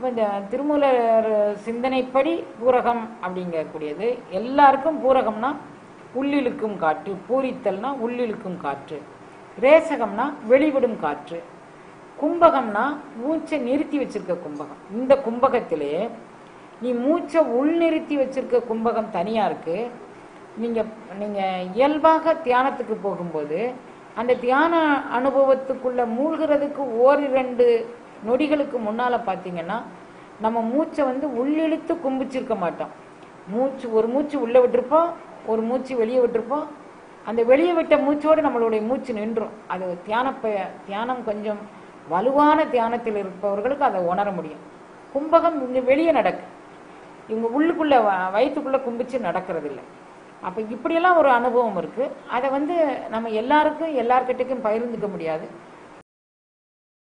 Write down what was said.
அப்போ இந்த திருமூலர் சிந்தனைப்படி பூரகம் அப்படிங்கக்கூடியது எல்லாருக்கும் பூரகம்னா உள்ளிழுக்கும் காற்று பூரித்தல்னா உள்ளிழுக்கும் காற்று ரேசகம்னா வெளிவிடும் காற்று கும்பகம்னா மூச்சை நிறுத்தி வச்சிருக்க கும்பகம் இந்த கும்பகத்திலே நீ மூச்சை உள்நிறுத்தி வச்சிருக்க கும்பகம் தனியா இருக்கு நீங்க நீங்க இயல்பாக தியானத்துக்கு போகும்போது அந்த தியான அனுபவத்துக்குள்ள மூழ்கிறதுக்கு ஓரிரண்டு நொடிகளுக்கு முன்னால பாத்தீங்கன்னா நம்ம மூச்சை வந்து உள்ளிழுத்து கும்பிச்சிருக்க மாட்டோம் மூச்சு ஒரு மூச்சு உள்ள விட்டிருப்போம் ஒரு மூச்சு வெளியே விட்டிருப்போம் அந்த வெளியே விட்ட மூச்சோடு நம்மளுடைய மூச்சு நின்றும் அது தியான ப- தியானம் கொஞ்சம் வலுவான தியானத்தில் இருப்பவர்களுக்கு அதை உணர முடியும் கும்பகம் இங்க வெளியே நடக்கு இவங்க உள்ளுக்குள்ள வ- வயித்துக்குள்ள கும்பிச்சு நடக்கிறது இல்லை அப்ப இப்படியெல்லாம் ஒரு அனுபவம் இருக்கு அதை வந்து நம்ம எல்லாருக்கும் எல்லார்கிட்டக்கும் பகிர்ந்துக்க முடியாது